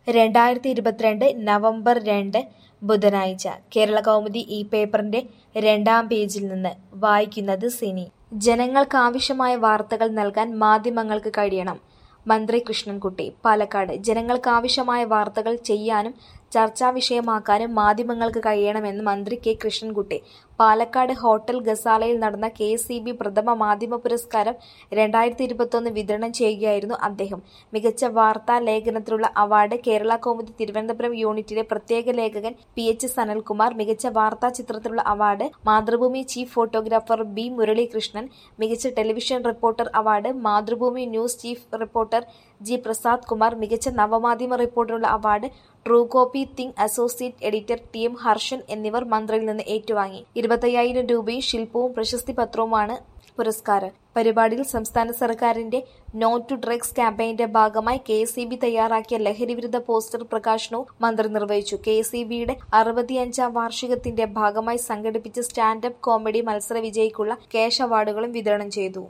രണ്ടായിരത്തി ഇരുപത്തിരണ്ട് നവംബർ രണ്ട് ബുധനാഴ്ച കേരളകൗമുദി ഈ പേപ്പറിന്റെ രണ്ടാം പേജിൽ നിന്ന് വായിക്കുന്നത് സിനി ജനങ്ങൾക്കാവശ്യമായ വാർത്തകൾ നൽകാൻ മാധ്യമങ്ങൾക്ക് കഴിയണം മന്ത്രി കൃഷ്ണൻകുട്ടി പാലക്കാട് ജനങ്ങൾക്കാവശ്യമായ വാർത്തകൾ ചെയ്യാനും ചർച്ചാ വിഷയമാക്കാനും മാധ്യമങ്ങൾക്ക് കഴിയണമെന്ന് മന്ത്രി കെ കൃഷ്ണൻകുട്ടി പാലക്കാട് ഹോട്ടൽ ഗസാലയിൽ നടന്ന കെ സി ബി പ്രഥമ മാധ്യമ പുരസ്കാരം രണ്ടായിരത്തി ഇരുപത്തൊന്ന് വിതരണം ചെയ്യുകയായിരുന്നു അദ്ദേഹം മികച്ച വാർത്താ ലേഖനത്തിനുള്ള അവാർഡ് കേരള കൗമുദി തിരുവനന്തപുരം യൂണിറ്റിലെ പ്രത്യേക ലേഖകൻ പി എച്ച് സനൽകുമാർ മികച്ച വാർത്താ ചിത്രത്തിനുള്ള award Mathrubhumi chief photographer B Muralikrishnan മികച്ച television reporter award Mathrubhumi news chief reporter G Prasad Kumar മികച്ച നവമാധ്യമ റിപ്പോർട്ടറിനുള്ള award true copy think associate editor T M Harshan എന്നിവർ മന്ത്രിയിൽ നിന്ന് ഏറ്റുവാങ്ങി ഇരുപത്തയ്യായിരം രൂപയും ശില്പവും പ്രശസ്തി പത്രവുമാണ് പുരസ്കാരം പരിപാടിയിൽ സംസ്ഥാന സർക്കാരിന്റെ നോ ടു ഡ്രഗ്സ് ക്യാമ്പയിന്റെ ഭാഗമായി കെ എസ് ബി തയ്യാറാക്കിയ ലഹരിവിരുദ്ധ പോസ്റ്റർ പ്രകാശനവും മന്ത്രി നിർവഹിച്ചു കെ എസ് ബിയുടെ അറുപത്തിയഞ്ചാം വാർഷികത്തിന്റെ ഭാഗമായി സംഘടിപ്പിച്ച സ്റ്റാൻഡപ്പ് കോമഡി മത്സര വിജയിക്കുള്ള ക്യാഷ് അവാർഡുകളും വിതരണം ചെയ്തു